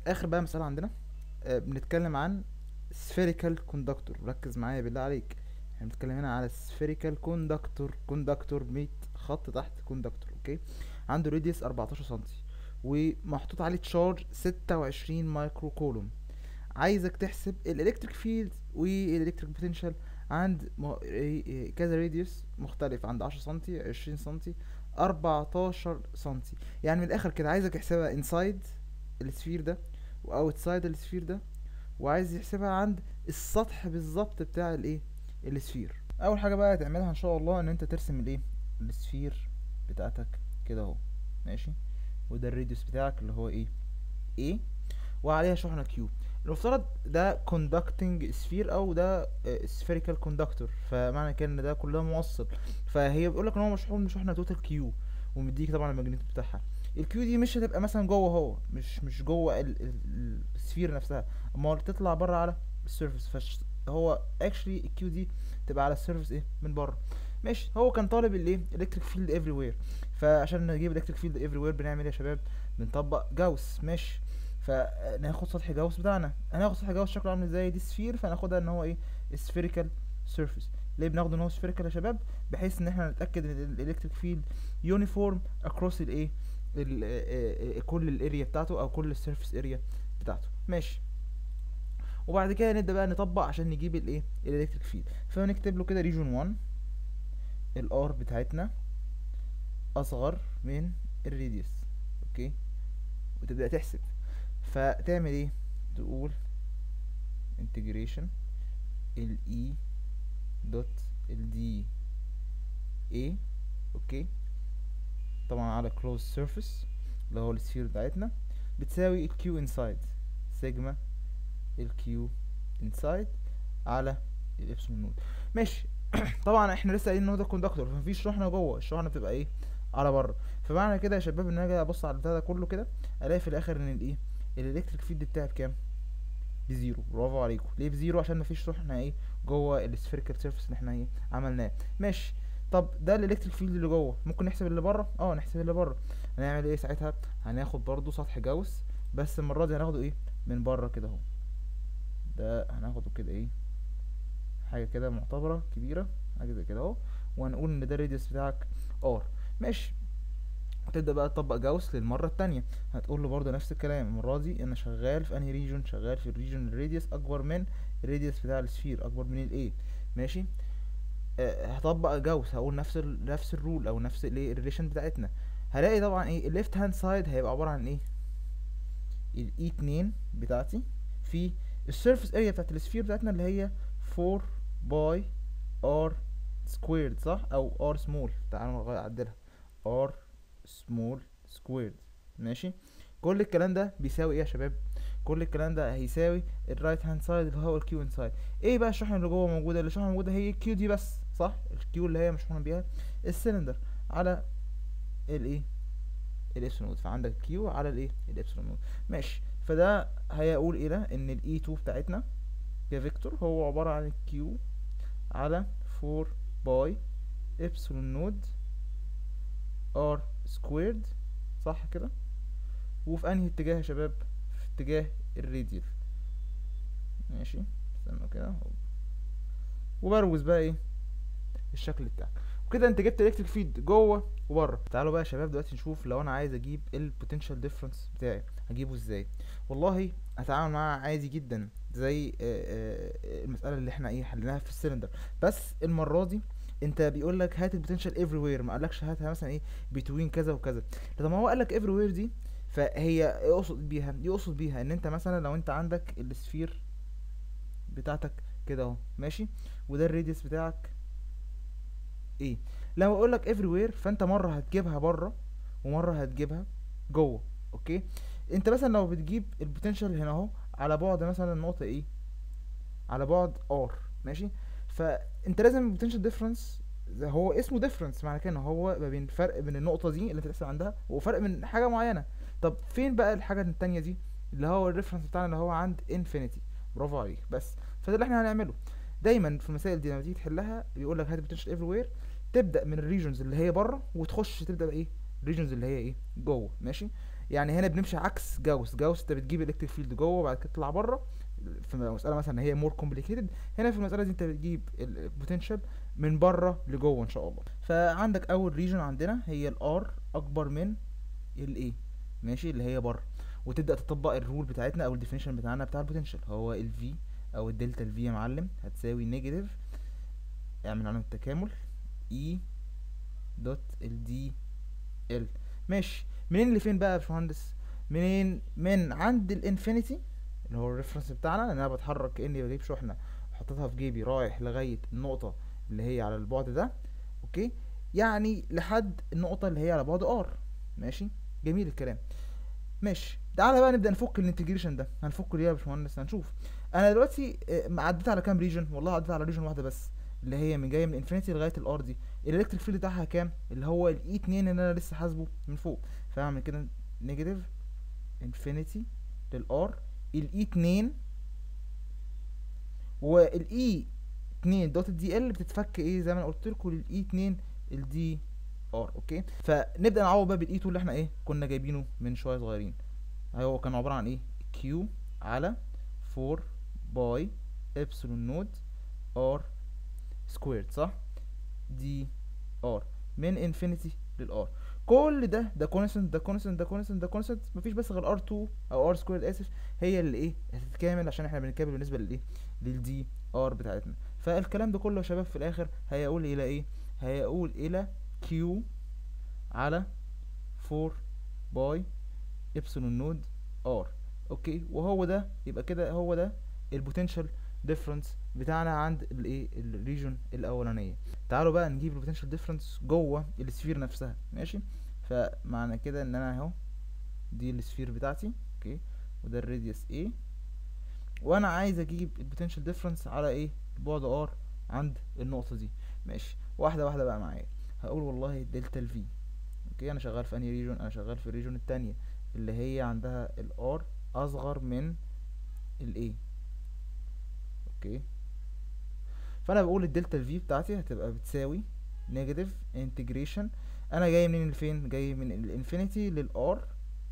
اخر بقى مسألة عندنا آه بنتكلم عن spherical conductor ركز معايا بالله عليك احنا بنتكلم هنا على spherical conductor conductor 100 خط تحت conductor اوكي عنده راديوس 14 سنتي ومحطوط عليه تشارج 26 مايكرو كولوم عايزك تحسب الالكتريك فيلد والالكتريك بوتنشال عند م- إيه- إيه كذا راديوس مختلف عند 10 سنتي 20 سنتي 14 سنتي يعني من الاخر كده عايزك تحسبها انسايد السفير ده واوتسايد السفير ده وعايز يحسبها عند السطح بالظبط بتاع الايه السفير اول حاجه بقى هتعملها ان شاء الله ان انت ترسم الايه السفير بتاعتك كده اهو ماشي وده الراديوس بتاعك اللي هو ايه A وعليها شحنة Q المفترض ده conducting sphere او ده آه، spherical conductor فمعنى كده ان ده كلها موصل فهي بيقول لك ان هو مشحون بشحنة توتال Q ومديك طبعا الماجنتيك بتاعها الكيو دي مش هتبقى مثلا جوه هو مش مش جوه ال- ال- ال- السفير نفسها امال تطلع بره على السيرفيس فهو اكشلي الكيو دي تبقى على السيرفيس ايه من بره ماشي هو كان طالب الايه الكتريك فيلد افري وير فعشان نجيب الكتريك فيلد افري وير بنعمل ايه يا شباب بنطبق جاوس ماشي فناخد سطح جاوس بتاعنا هناخد سطح جاوس شكله عامل ازاي دي سفير فناخدها ان هو ايه سفيريكال سيرفيس ليه بناخده ان هو سفيريكال يا شباب بحيث ان احنا نتاكد ان الالكتريك فيلد يونيفورم اكروس الايه ال- آه، آه، كل الاريا بتاعته او كل السيرفيس اريا بتاعته ماشي وبعد كده نبدا بقى نطبق عشان نجيب الايه الالكتريك فيلد فنكتب له كده ريجون 1 الار بتاعتنا اصغر من الراديوس اوكي وتبدا تحسب فتعمل ايه تقول انتجريشن ال E دوت ال D A اوكي طبعا على closed surface اللي هو السفير بتاعتنا بتساوي ال Q inside سيجما ال Q inside على الابسلون نود ماشي طبعا احنا لسه قايلين ان هو ده كوندكتور فمفيش شحنه جوه الشحنه بتبقى ايه على بره فمعنى كده يا شباب ان انا اجي ابص على البتاع ده كله كده الاقي في الاخر ان الايه الالكتريك فيلد بتاعي بكام بزيرو برافو عليكم ليه بزيرو عشان مفيش شحنه ايه جوه السفيريكال سيرفيس اللي احنا ايه عملناه ماشي طب ده الالكتريك فيلد اللي جوه ممكن نحسب اللي بره اه نحسب اللي بره هنعمل ايه ساعتها هناخد برضو سطح جاوس بس المره دي هناخده ايه من بره كده اهو ده هناخده كده ايه حاجه كده معتبره كبيره حاجه زي كده اهو وهنقول ان ده الراديوس بتاعك ار ماشي هتبدا بقى تطبق جاوس للمره التانية هتقول له برضه نفس الكلام المره دي انا شغال في انهي ريجون شغال في الريجون الراديوس اكبر من الراديوس بتاع السفير اكبر من الايه ماشي آه هطبق جاوس هقول نفس ال نفس الرول او نفس الايه الريليشن بتاعتنا هلاقي طبعا ايه الليفت هاند سايد هيبقى عباره عن ايه الاي 2 بتاعتي في السيرفيس اريا بتاعت السفير بتاعتنا اللي هي 4 باي ار سكويرد صح او ار سمول تعالوا نغير اعدلها ار سمول سكويرد ماشي كل الكلام ده بيساوي ايه يا شباب كل الكلام ده هيساوي الرايت هاند سايد اللي هو الكيو انسايد ايه بقى الشحنه اللي جوه موجوده اللي الشحنه موجوده هي الكيو دي بس صح الكيو اللي هي مشحونه بيها السلندر على الايه الابسلون نود فعندك كيو على الايه الابسلون نود ماشي فده هيقول الى ان الاي 2 بتاعتنا كفيكتور هو عباره عن الكيو على 4 باي ابسلون نود ار سكويرد صح كده وفي انهي اتجاه يا شباب في اتجاه الراديال ماشي استنوا كده وبروز بقى ايه الشكل بتاعك وكده انت جبت الكتريك فيلد جوه وبره تعالوا بقى يا شباب دلوقتي نشوف لو انا عايز اجيب البوتنشال ديفرنس بتاعي هجيبه ازاي والله هتعامل معاه عادي جدا زي آه، آه، المساله اللي احنا ايه حليناها في السلندر بس المره دي انت بيقول لك هات البوتنشال افري وير ما قالكش هاتها مثلا ايه بتوين كذا وكذا طب ما هو قال لك افري وير دي فهي يقصد بيها يقصد بيها ان انت مثلا لو انت عندك السفير بتاعتك كده اهو ماشي وده الراديوس بتاعك ايه لو اقول لك افري وير فانت مره هتجيبها بره ومره هتجيبها جوه اوكي انت مثلا لو بتجيب البوتنشال هنا اهو على بعد مثلا النقطه ايه على بعد ار ماشي فانت لازم البوتنشال ديفرنس هو اسمه ديفرنس معنى كده ان هو ما بين فرق بين النقطه دي اللي انت بتحسب عندها وفرق من حاجه معينه طب فين بقى الحاجه التانية دي اللي هو الريفرنس بتاعنا اللي هو عند انفينيتي برافو عليك بس فده اللي احنا هنعمله دايما في المسائل دي لما تيجي تحلها بيقول لك هات البوتنشال افري وير تبدا من الريجونز اللي هي بره وتخش تبدا بايه الريجونز اللي هي ايه جوه ماشي يعني هنا بنمشي عكس جاوس جاوس انت بتجيب الالكتريك فيلد جوه وبعد كده تطلع بره في مساله مثلا هي مور كومبليكيتد هنا في المساله دي انت بتجيب البوتنشال من بره لجوه ان شاء الله فعندك اول ريجن عندنا هي الار اكبر من الايه ماشي اللي هي بره وتبدا تطبق الرول بتاعتنا او الديفينيشن بتاعنا بتاع البوتنشال هو الفي او الدلتا الفي يا معلم هتساوي نيجاتيف اعمل علامه التكامل اي دوت الدي ال ماشي منين اللي فين بقى يا باشمهندس منين من عند الانفينيتي اللي هو الريفرنس بتاعنا لان انا بتحرك كاني بجيب شحنه حطيتها في جيبي رايح لغايه النقطه اللي هي على البعد ده اوكي يعني لحد النقطه اللي هي على بعد ار ماشي جميل الكلام ماشي تعالى بقى نبدا نفك الانتجريشن ده هنفكه ليه يا باشمهندس هنشوف انا دلوقتي آه، عديت على كام ريجن والله عديت على ريجن واحده بس اللي هي من جايه من انفينيتي لغايه الار دي الالكتريك فيلد بتاعها كام اللي هو الاي 2 اللي انا لسه حاسبه من فوق فاعمل كده نيجاتيف انفينيتي للار الاي 2 والاي 2 دوت دي ال بتتفك ايه زي ما انا قلت لكم للاي 2 الدي ار اوكي فنبدا نعوض بقى بالاي 2 اللي احنا ايه كنا جايبينه من شويه صغيرين هو كان عباره عن ايه كيو على 4 باي ابسلون نود ار سكويرد صح دي ار من انفينيتي للار كل ده ده كونستنت ده كونستنت ده كونستنت ده كونستنت مفيش بس غير ار2 او ار سكويرد اسف هي اللي ايه هتتكامل عشان احنا بنتكامل بالنسبه للايه للدي ار بتاعتنا فالكلام ده كله يا شباب في الاخر هيقول الى ايه هيقول الى كيو على 4 باي ابسلون نود ار اوكي وهو ده يبقى كده هو ده البوتنشال ديفرنس بتاعنا عند الايه الريجون الاولانيه تعالوا بقى نجيب البوتنشال ديفرنس جوه السفير نفسها ماشي فمعنى كده ان انا اهو دي السفير بتاعتي اوكي وده الراديوس A وانا عايز اجيب البوتنشال ديفرنس على ايه بعد ار عند النقطه دي ماشي واحده واحده بقى معايا هقول والله دلتا الفي اوكي انا شغال في انهي ريجون انا شغال في الريجون التانية اللي هي عندها الار اصغر من الايه اوكي فانا بقول الدلتا الفي بتاعتي هتبقى بتساوي نيجاتيف انتجريشن انا جاي منين لفين جاي من الانفينيتي للار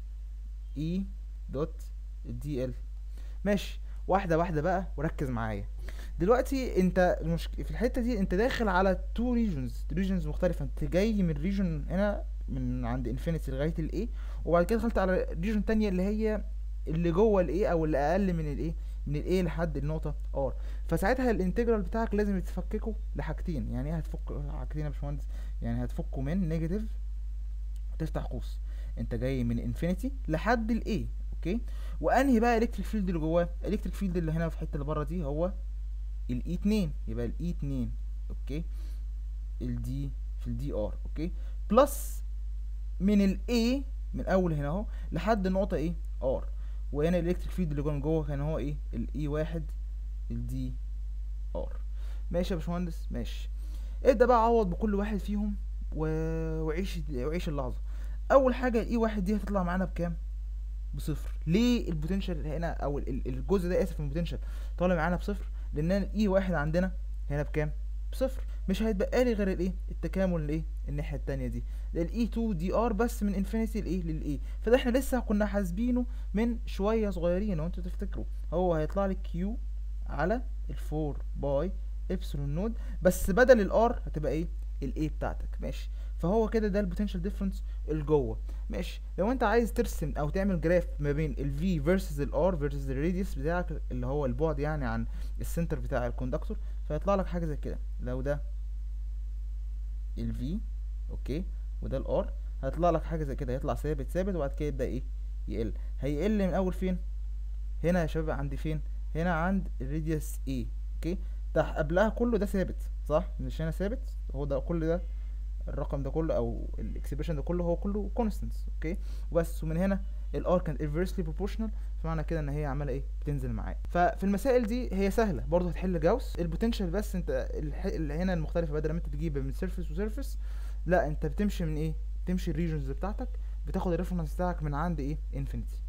اي دوت دي ال ماشي واحده واحده بقى وركز معايا دلوقتي انت المشك... في الحته دي انت داخل على تو ريجونز ريجونز مختلفه انت جاي من ريجون هنا من عند انفينيتي لغايه الاي وبعد كده دخلت على ريجون تانية اللي هي اللي جوه الاي او اللي اقل من الايه من الاي لحد النقطه ار فساعتها الانتجرال بتاعك لازم يتفككوا لحاجتين يعني ايه هتفك حاجتين يا باشمهندس يعني هتفكوا من نيجاتيف وتفتح قوس انت جاي من انفينيتي لحد الاي اوكي وانهي بقى الكتريك فيلد اللي جواه الكتريك فيلد اللي هنا في الحته اللي بره دي هو الاي 2 يبقى الاي 2 اوكي الدي في الدي ار اوكي بلس من الاي من اول هنا اهو لحد النقطه ايه ار وهنا الالكتريك فيلد اللي كان جوه كان هو ايه الاي واحد الدي ار ماشي يا باشمهندس ماشي ابدا بقى عوض بكل واحد فيهم و... وعيش وعيش اللحظه اول حاجه الاي واحد دي هتطلع معانا بكام بصفر ليه البوتنشال هنا او ال- الجزء ده اسف من البوتنشال طالع معانا بصفر لان الاي واحد عندنا هنا بكام بصفر مش هيتبقى لي غير الايه التكامل الايه الناحيه التانية دي الاي 2 دي ار بس من انفينيتي لايه للاي فده احنا لسه كنا حاسبينه من شويه صغيرين لو انتوا تفتكروا هو هيطلع لك كيو على ال 4 باي ابسلون نود بس بدل الار هتبقى ايه الاي بتاعتك ماشي فهو كده ده البوتنشال ديفرنس الجوه ماشي لو انت عايز ترسم او تعمل جراف ما بين الفي فيرسز الار فيرسز الراديوس بتاعك اللي هو البعد يعني عن السنتر بتاع الكوندكتور فيطلع لك حاجه زي كده لو ده الفي اوكي وده الار هيطلع لك حاجه زي كده هيطلع ثابت ثابت وبعد كده يبدا ايه يقل هيقل من اول فين هنا يا شباب عندي فين هنا عند الراديوس A اوكي تحت قبلها كله ده ثابت صح مش هنا ثابت هو ده كل ده الرقم ده كله او الاكسبريشن ده كله هو كله كونستنتس اوكي وبس ومن هنا الار كانت inversely proportional فمعنى كده ان هي عماله ايه بتنزل معاك ففي المسائل دي هي سهله برضه هتحل جاوس البوتنشال بس انت الح... اللي هنا المختلفه بدل ما انت تجيب من سيرفيس وسيرفيس لا انت بتمشي من ايه بتمشي الريجنز بتاعتك بتاخد الريفرنس بتاعك من عند ايه انفينيتي